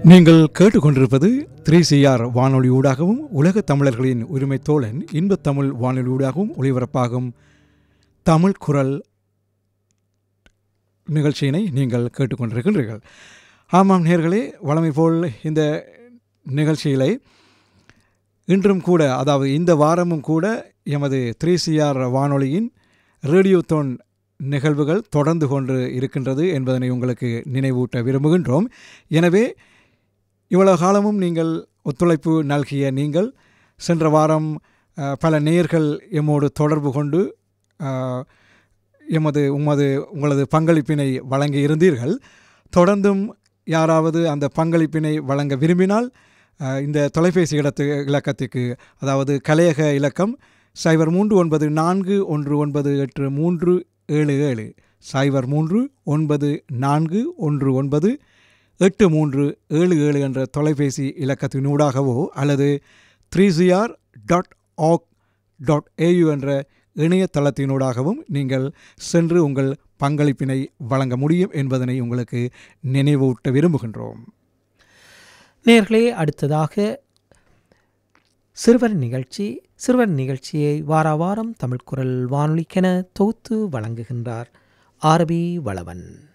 நீங்கள் கேட்டுக்கொண்டிருப்பது three CR வானொலி ஊடாகவும் உலக தமிழர்களின் உரிமை தோழன் இன்பத் தமிழ் வானொலி ஊடாகவும் ஒளிபரப்பாகும் தமிழ் குரல் நிகழ்ச்சியினை நீங்கள் கேட்டுக்கொண்டிருக்கின்றீர்கள் ஆமாம் நேர்களே வழமை போல் இந்த நிகழ்ச்சியிலே இன்றும் கூட அதாவது இந்த வாரமும் கூட எமது த்ரீ சிஆர் வானொலியின் ரேடியோ தோன் நிகழ்வுகள் தொடர்ந்து கொண்டு இருக்கின்றது என்பதனை உங்களுக்கு நினைவூட்ட விரும்புகின்றோம் எனவே இவ்வளவு காலமும் நீங்கள் ஒத்துழைப்பு நல்கிய நீங்கள் சென்ற வாரம் அஹ், பல நேயர்கள் எம்மோடு தொடர்பு கொண்டு அஹ், எமது உமது உங்களது பங்களிப்பினை வழங்கி இருந்தீர்கள் தொடர்ந்தும் யாராவது அந்த பங்களிப்பினை வழங்க விரும்பினால் அஹ், இந்த தொலைபேசி இடத்து இலக்கத்துக்கு அதாவது கலையக இலக்கம் சைபர் மூன்று ஒன்பது நான்கு ஒன்று ஒன்பது எட்டு மூன்று ஏழு ஏழு சைபர் மூன்று ஒன்பது நான்கு ஒன்று ஒன்பது எட்டு மூன்று ஏழு ஏழு என்ற தொலைபேசி இலக்கத்தினூடாகவோ அல்லது three CR dot org dot AU என்ற இணையதளத்தினூடாகவும் நீங்கள் சென்று உங்கள் பங்களிப்பினை வழங்க முடியும் என்பதனை உங்களுக்கு நினைவூட்ட விரும்புகின்றோம் நேர்களே அடுத்ததாக சிறுவர் நிகழ்ச்சி சிறுவர் நிகழ்ச்சியை வார வாரம் தமிழ் குரல் வானொலிக்கென தொகுத்து வழங்குகின்றார் ஆரபி வளவன்